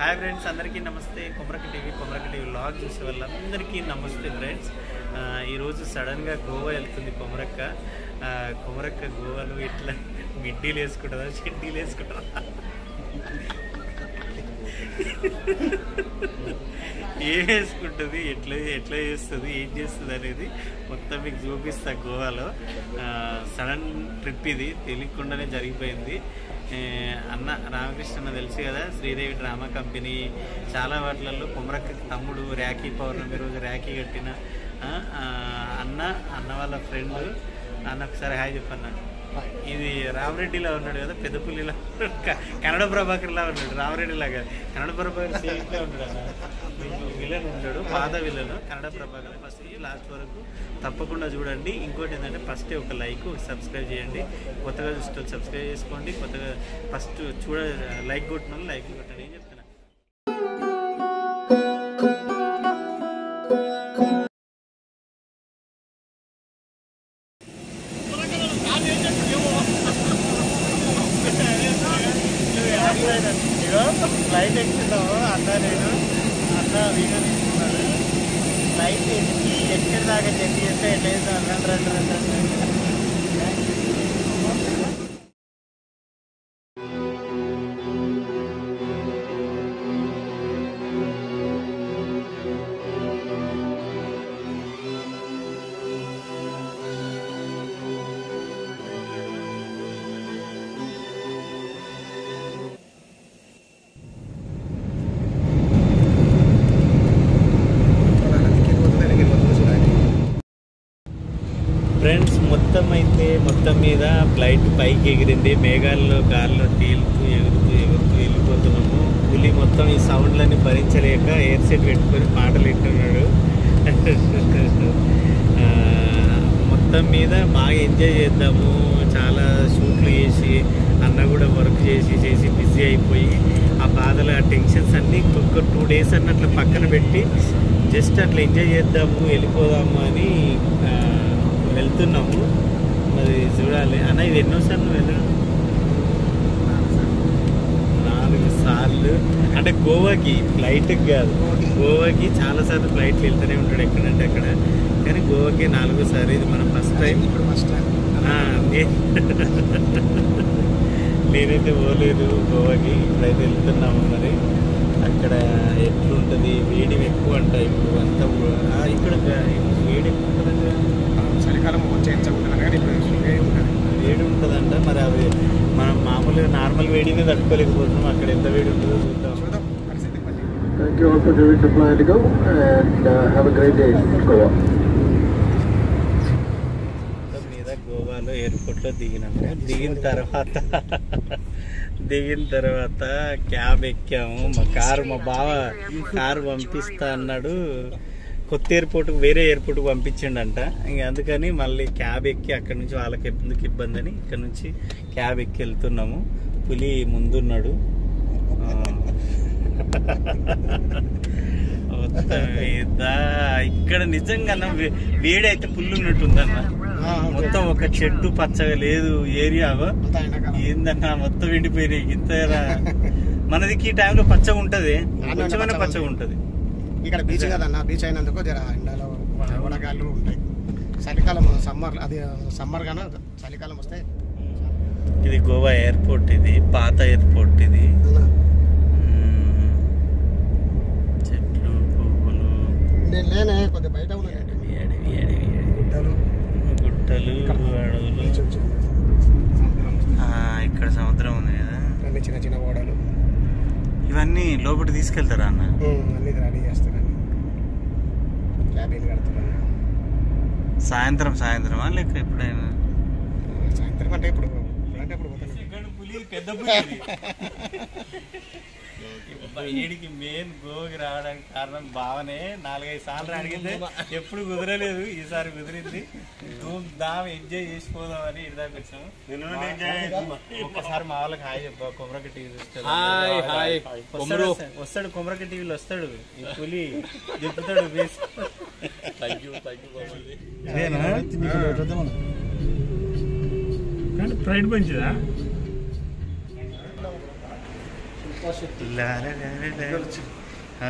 Hi friends అందరికీ నమస్తే Komaraka TV Komaraka TV vlog చూసే వాళ్ళందరికీ నమస్తే ఫ్రెండ్స్ ఆ, ఈరోజు సడన్గా గోవా వెళ్తుంది కొమరక్క ఆ, కొమరక్క గోవాలో ఇట్లా మిడ్డీలు వేసుకుంటుందా చెడ్డీలు వేసుకుంటుందా ఏం వేసుకుంటుంది ఎట్లా ఎట్లా చేస్తుంది ఏం చేస్తుంది అనేది మొత్తం మీకు చూపిస్తా గోవాలో సడన్ ట్రిప్ ఇది తెలియకుండానే జరిగిపోయింది ఏ, అన్న రామకృష్ణ అన్న తెలుసు కదా శ్రీదేవి డ్రామా కంపెనీ చాలా వాటిలలో కుమరక్కకి తమ్ముడు ర్యాకీ పౌర్ణమి రోజు ర్యాకీ కట్టిన ఆ, ఆ, అన్న అన్న వాళ్ళ ఫ్రెండ్ అన్న ఒకసారి హాయ్ చెప్పన్న ఇది రామరెడ్డిలా ఉన్నాడు కదా పెద్దపుల్లిలా క- కన్నడ ప్రభాకర్లా ఉన్నాడు రామరెడ్డిలా కాదు కన్నడ ప్రభాకర్ సేఫ్గా ఉన్నాడు అన్న విలన్ ఉంటాడు పాత villain Kannada Prabhakar first last వరకు తప్పకుండా చూడండి ఇంకోటి ఏంటంటే ఫస్ట్ ఒక లైక్ సబ్స్క్రైబ్ చేయండి కొత్తగా చూస్తే సబ్స్క్రైబ్ చేసుకోండి కొత్తగా ఫస్ట్ చూడ లైక్ కొట్టిన వాళ్ళు లైక్ కొట్టండి ఏం చెప్తున్నా ఫ్లైట్ ఎక్కుతున్నాము అన్న నేను అన్న వీడియో తీసుకున్నాడు ఫ్లైట్ ఎక్కి ఎక్కడి దాకా జర్నీ చేస్తే ఎట్లయితే రెండు రెండు రెండు రెండు ఫ్రెండ్స్ మొత్తం అయితే మొత్తం మీద ఫ్లైట్ పైకి ఎగిరింది మేఘాల్లో గాల్లో తేలుతూ ఎగురుతూ ఎగురుతూ వెళ్ళిపోతున్నాము పులి మొత్తం ఈ సౌండ్లన్నీ భరించలేక ఎయిర్ సెట్ పెట్టుకొని పాటలు వింటున్నాడు ఆ, మొత్తం మీద బాగా ఎంజాయ్ చేద్దాము చాలా షూట్లు చేసి అన్న కూడా వర్క్ చేసి చేసి బిజీ అయిపోయి ఆ బాధలు ఆ టెన్షన్స్ అన్నీ ఒక టూ డేస్ అన్నట్లు పక్కన పెట్టి జస్ట్ అట్లా ఎంజాయ్ చేద్దాము వెళ్ళిపోదాము అని ఆ, వెళ్తున్నాము మరి చూడాలి అన్న ఇది ఎన్నోసార్లు నువ్వు వెళ్ళడం నాలుగు సార్లు అంటే గోవాకి ఫ్లైట్కి కాదు గోవాకి చాలా సార్లు ఫ్లైట్లు వెళ్తూనే ఉంటాడు ఎక్కడంటే అక్కడ కానీ గోవాకి నాలుగోసారి ఇది మనం ఫస్ట్ టైం ఇప్పుడు ఫస్ట్ టైం ఆ, నే- నేనైతే పోలేదు గోవాకి ఇప్పుడైతే వెళ్తున్నాము మరి అక్కడ ఎట్లుంటుంది వేడి ఎక్కువ అంట ఇప్పుడు అంతా ఊ- ఆ, ఇక్కడ గ- వేడి ఎక్కువ ఉంటుందంట చలికాలం వచ్చేయించకుంటున్నారు కానీ ఇప్పుడు వేడి ఉంటుంది వేడి ఉంటుందంట మరి అవి మనం మామూలుగా నార్మల్ వేడిని తట్టుకోలేకపోతున్నాం అక్కడ ఎంత వేడి ఉంటుందో చూద్దాం చూద్దాం పరిస్థితి మళ్ళీ Thank you all for choosing to fly Indigo and uh, have a great day in Goa. మొత్తం మీద గోవాలో ఎయిర్పోర్ట్లో దిగినాము దిగిన తర్వాత దిగిన తర్వాత క్యాబ్ ఎక్కాము మా కారు మా బావ కారు పంపిస్తా అన్నాడు కొత్త ఎయిర్పోర్ట్కి వేరే ఎయిర్పోర్ట్కి పంపించిండంట ఇంక అందుకని మళ్ళీ క్యాబ్ ఎక్కి అక్కడ నుంచి వాళ్ళకి ఎందుకు ఇబ్బంది అని ఇక్కడ నుంచి క్యాబ్ ఎక్కి వెళ్తున్నాము పులి ముందున్నాడు ఆ. మొత్తం మీద ఇక్కడ నిజంగా వేడి అయితే పుల్లు ఉన్నట్టుందన్న మొత్తం ఒక చెట్టు పచ్చగా లేదు ఏరియా అంతా ఎండాకాలం ఏందన్నా మొత్తం ఎండిపోయినాయి ఇంత మనది ఈ టైంలో పచ్చగా ఉంటది కొంచెమైనా పచ్చగా ఉంటది ఇక్కడ బీచ్ కదన్న బీచ్ అయినందుకు జర ఎండలో వడ- వడగాళ్ళు ఉంటాయి చలికాలం సమ్మర్ అది సమ్మర్ గాన చలికాలం వస్తే ఇది గోవా ఎయిర్పోర్ట్ ఇది పాత ఎయిర్పోర్ట్ ఇది మ్మ్. చెట్లు పువ్వులు నేను లేనే కొద్దిగా బయట ఉన్నాను అడవి అడవి అడవి అడవి. గుడ్డలు గుట్టలు అడవులు బీచ్ వచ్చింది. సముద్రం వస్తుంది. ఆ, ఇక్కడ సముద్రం ఉంది కదా అన్ని చిన్న చిన్న ఓడలు ఇవన్నీ లోపలికి తీసుకెళ్తారా అన్న ఉమ్, అన్ని రెడీ చేస్తారని క్యాబిన్ కడుతున్నాను సాయంత్రం సాయంత్రమా లేక ఎప్పుడైనా సాయంత్రం అంటే ఇప్పుడు అంటే ఇప్పుడు పోతాను పెద్ద వీడికి మెయిన్ గోకి రావడానికి కారణం బావనే నాలుగైదు సార్లు అడిగితే ఎప్పుడు కుదరలేదు ఈసారి కుదిరింది ధూమ్ ధామ్ ఎంజాయ్ చేసిపోదామని ఇదాకా వచ్చాము ఒక్కసారి మా వాళ్ళకి హాయ్ చెప్పా కొమరక టీవీ చూస్తాడు హాయ్, హాయ్. వస్తాడు వస్తాడు కొమరక టీవీలో వస్తాడు ఈ పులి దిప్పుతాడు బేస్ థ్యాంక్ యూ థ్యాంక్ యూ ఇదేనా కానీ ప్రైడ్ మంచిదా లా లా లా లా లా. ఆ?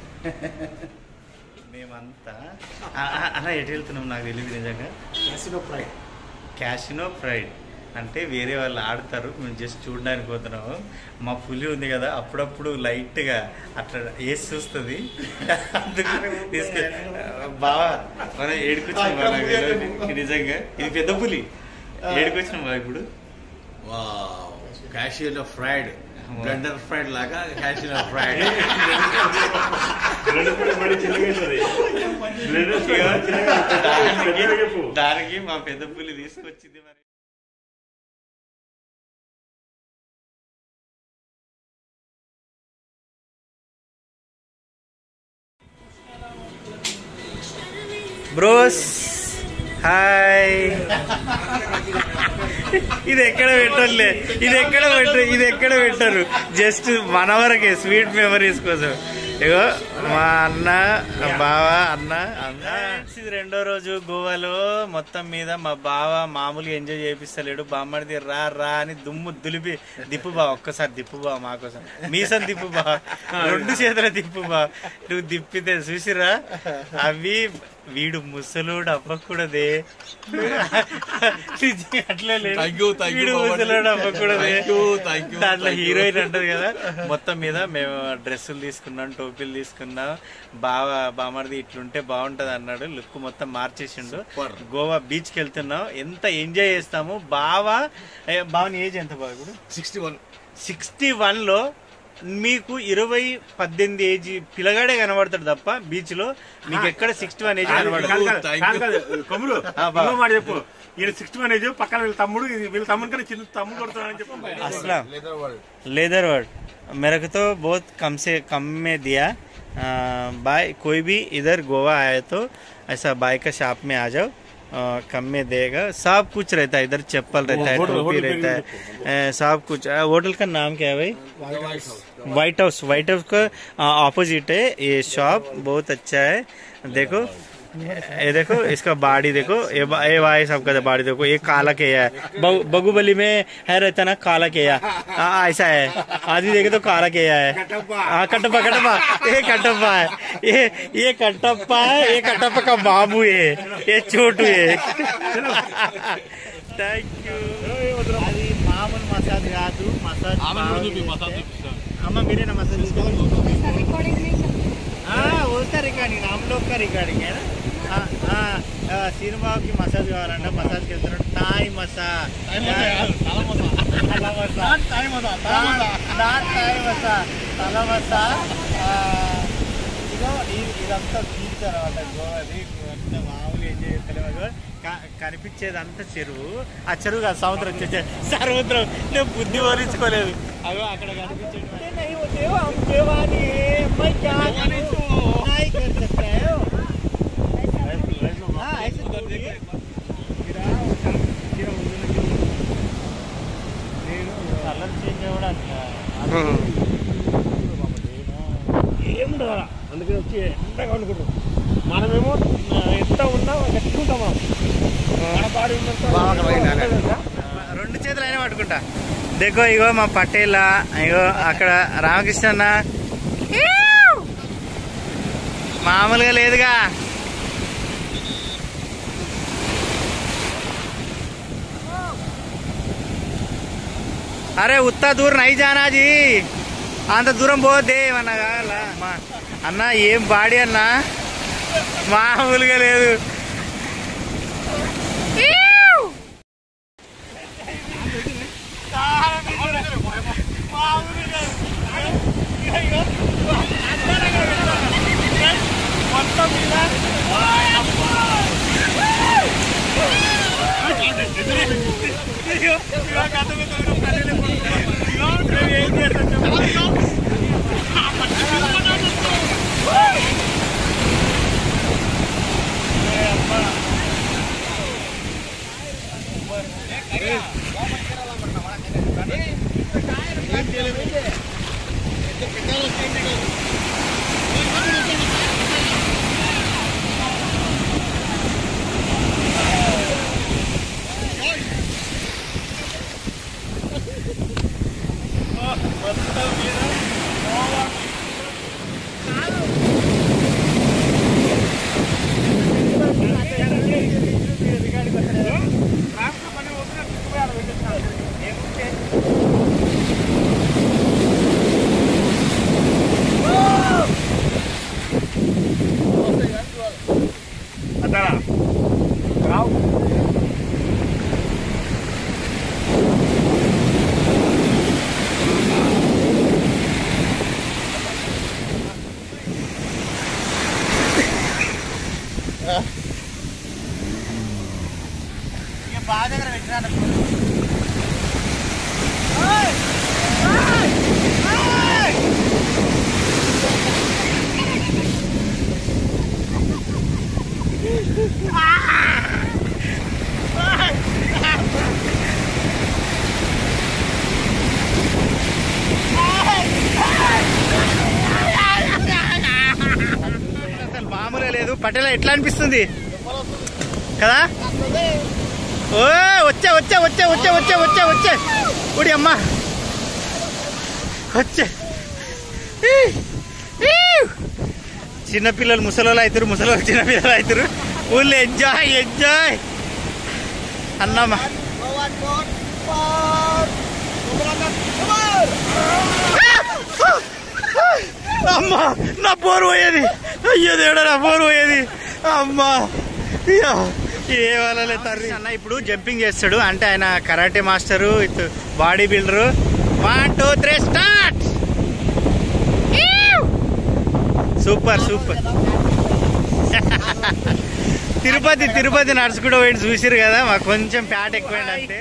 మేమంతా ఆ, ఆ, అలా ఎటు వెళ్తున్నాం నాకు తెలియదు నిజంగా క్యాసినో ప్రైడ్ క్యాషినో ఫ్రైడ్ అంటే వేరే వాళ్ళు ఆడతారు మేము జస్ట్ చూడడానికి పోతున్నాము మా పులి ఉంది కదా అప్పుడప్పుడు లైట్గా అట్లా వేసి చూస్తుంది అందుకు తీసుకు బాగా మనం ఏడుకొచ్చిన నాకు తెలియదు. నిజంగా ఇది పెద్ద పులి ఏడుకొచ్చినాం బా ఇప్పుడు క్యాషియో ఫ్రైడ్ బ్లెండర్ ఫ్రైడ్ లాగా క్యాషియో ఫ్రైడ్ దానికి- దానికి మా పెద్ద పులి తీసుకొచ్చింది మరి బ్రోస్ హాయ్ ఇది ఎక్కడ పెట్టరులే ఇది ఎక్కడ పెట్టరు ఇది ఎక్కడ పెట్టరు జస్ట్ మన వరకే స్వీట్ మెమరీస్ కోసం ఇగో మా అన్న బావ అన్న అన్న ఇది రెండో రోజు గోవాలో మొత్తం మీద మా బావ మామూలుగా ఎంజాయ్ చేపిస్తలేడు బామ్మడిది రా రా అని దుమ్ము దులిపి దిప్పు బా ఒక్కసారి దిప్పు బా మా కోసం మీసం దిప్పు బా రెండు చేతుల దిప్పు బా నువ్వు దిప్పితే చూసిరా అవి వీడు ముసలోడు అవ్వకూడదే అట్లా లేదు Thank you, thank you, వీడు బాబాజీ. ముసలోడు అవ్వకూడదే Thank you, thank you, దాంట్లో thank you. హీరోయిన్ అంటది కదా మొత్తం మీద మేము డ్రెస్సులు తీసుకున్నాం టోపీలు తీసుకున్నాం బావ బామర్ది ఇట్లుంటే బాగుంటది అన్నాడు లుక్ మొత్తం మార్చేసిండు Super. గోవా బీచ్ కి వెళ్తున్నాం ఎంత ఎంజాయ్ చేస్తాము బావా ఏ, బావని ఏజ్ ఎంత బావ ఇప్పుడు సిక్స్టీ వన్ సిక్స్టీ వన్ లో మీకు ఇరవై పద్దెనిమిది ఏజ్ పిల్లగాడే కనబడతాడు తప్ప బీచ్ లో మీకు ఎక్కడ సిక్స్టీ వన్ ఏజ్ కనబడదు కాదు, thank you. కొమ్ములు ఆ, బా. ఇంకో మాట చెప్పు ఈయన సిక్స్టీ వన్ ఏజ్ పక్కన వీళ్ళ తమ్ముడు ఇది వీళ్ళ తమ్ముడు కన్నా చిన్న తమ్ముడు కొడుతున్నాడని చెప్పు अस्सलाम लेदर वर्ड मेरे को तो बहुत कम से कम में दिया आ, बाय कोई भी इधर गोवा आए तो ऐसा बाय का शॉप में आ जाओ आ, कम में देगा सब कुछ रहता है इधर चप्पल रहता है होटल- टोपी होटल रहता है ए, सब कुछ आ, होटल का नाम क्या है भाई व्हाइट हाउस व्हाइट हाउस का ऑपोजिट है ये शॉप बहुत अच्छा है देखो ये देखो इसका बाड़ी देखो ये बा- ये भाई सबका बाड़ी देखो ये काला केया है बगु- बगुबली में है रहता ना काला केया हाँ ऐसा है आदमी देखे तो काला केया है हाँ कटप्पा कटप्पा ये कटप्पा है ये ये कटप्पा है ये कटप्पा का बाबू है ये छोटू है థ్యాంక్ యూ అది మామూలు మసాజ్ కాదు మసాజ్ అమ్మ మీరేనా మసాజ్ रिकॉर्डिंग नहीं करते हाँ वो उसका रिकॉर्डिंग हम लोग का रिकॉर्डिंग है ना हाँ हाँ సినిమా కి మసాజ్ కావాలంట మసాజ్ కి వెళ్తున్నాడు తాయ్ మసా తల మసా తాయ్ మసా తాయ్ మసా తల మసా ఆ, ఇదో ఈ- ఇదంతా బీచ్ అనమాట గోవాది అంతా మామూలు ఏం చేస్తలేము కనిపించేది అంతా చెరువు ఆ చెరువు కాదు సముద్రం వచ్చే సముద్రం నేను బుద్ధి వరించుకోలేదు అగో అక్కడ కనిపించేది नहीं होते हो हम जवानी है मैं क्या करूं नहीं कर सकता है वो हाँ ऐसे बोलिए गिरा गिरा నేను కలర్ చేంజ్ అవ్వడానికి ఏముండదు అందుకని వచ్చి ఎంతగా అనుకుంటాం మనమేమో ఆ, ఎంత ఉన్నా గట్టుకుంటాం మనం మన బాడీ బాగా పోయింది ఉన్నంత రెండు చేతులు అయినా పట్టుకుంటా దేకో ఇగో మా పటేల ఇగో అక్కడ రామకృష్ణ అన్న మామూలుగా లేదుగా అరే ఉత్త దూరం నై జానా జీ అంత దూరం పోతే ఏమన్నా కావాలా మా అన్న ఏం బాడీ అన్న మామూలుగా లేదు మొత్తం మీద పటేల ఎట్లా అనిపిస్తుంది కదా ఓ వచ్చా వచ్చా వచ్చా వచ్చా వచ్చా వచ్చా వచ్చా ఉడి అమ్మ వచ్చా ఈ, ఈ. చిన్నపిల్లలు ముసలోళ్ళు అవుతారు ముసలోళ్ళు చిన్నపిల్లలు అవుతారు ఊళ్ళో ఎంజాయ్ ఎంజాయ్ అన్నమ్మ అమ్మా నా పోరు పోయేది అయ్యో దేవుడా నా పోరు పోయేది అమ్మా అయ్యో ఏ వాళ్ళలే తర్రి అన్న ఇప్పుడు జంపింగ్ చేస్తాడు అంటే ఆయన కరాటే మాస్టరు ఇత్ body builder one two three start super super Tirupati Tirupati నడుచుకుంటూ పోయి చూసిరు కదా మాకు కొంచెం ప్యాట్ ఎక్కువైంది అంటే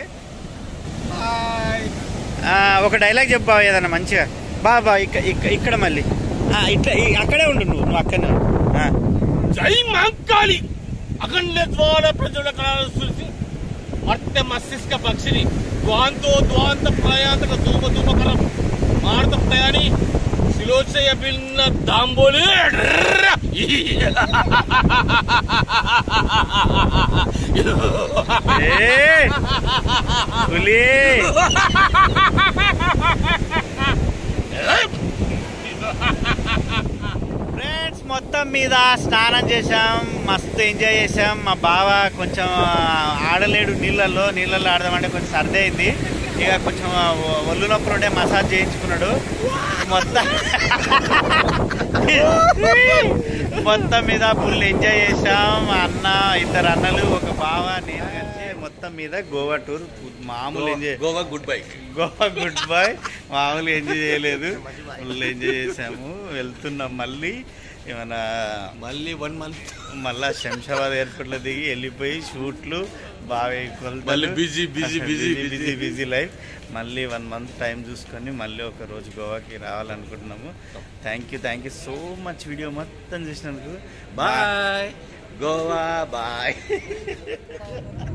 ఆ, ఒక డైలాగ్ చెప్పావు ఏదన్నా మంచిగా బా బా ఇక్క- ఇక్క- ఇక్కడ మళ్ళీ ఆ, ఇట్లా ఈ- అక్కడే ఉండు నువ్వు నువ్వు అక్కడనే ఉండు. ఆ. జై మహంకాళి అఖండ ద్వార ప్రజల కళలు చూసి మర్త్య మస్తిష్క పక్షిని ద్వాంతో ద్వాంత ప్రయాంతక ధూమ ధూమకరం మారుత ప్రయాణి శిలోచయ భిన్న దాంబోలి ఏ పులి ఫ్రెండ్స్ మొత్తం మీద స్నానం చేసాం మస్తు ఎంజాయ్ చేసాం మా బావ కొంచెం ఆడలేడు నీళ్ళల్లో నీళ్ళల్లో ఆడదామంటే కొంచెం సర్ది అయింది ఇక కొంచెం ఒ- ఒళ్ళు నొప్పులు ఉండే మసాజ్ చేయించుకున్నాడు మొత్తం మొత్తం మీద ఫుల్ ఎంజాయ్ చేసాం అన్న ఇద్దరు అన్నలు ఒక బావ నేను కలిసి మొత్తం మీద గోవా టూర్ మామూలు enjoy Goa good bye Goa good bye మామూలుగా ఎంజాయ్ చేయలేదు ఫుల్ ఎంజాయ్ చేసాము వెళ్తున్నాం మళ్ళీ ఏమన్నా మళ్ళీ వన్ మంత్ మళ్ళా శంషాబాద్ ఎయిర్పోర్ట్లో దిగి వెళ్ళిపోయి షూట్లు బాగా మళ్ళీ busy, busy, busy, busy busy. Busy life మళ్ళీ వన్ మంత్ టైం చూసుకొని మళ్ళీ ఒక రోజు గోవాకి రావాలనుకుంటున్నాము thank you thank you so much video మొత్తం చూసినందుకు బాయ్ గోవా బాయ్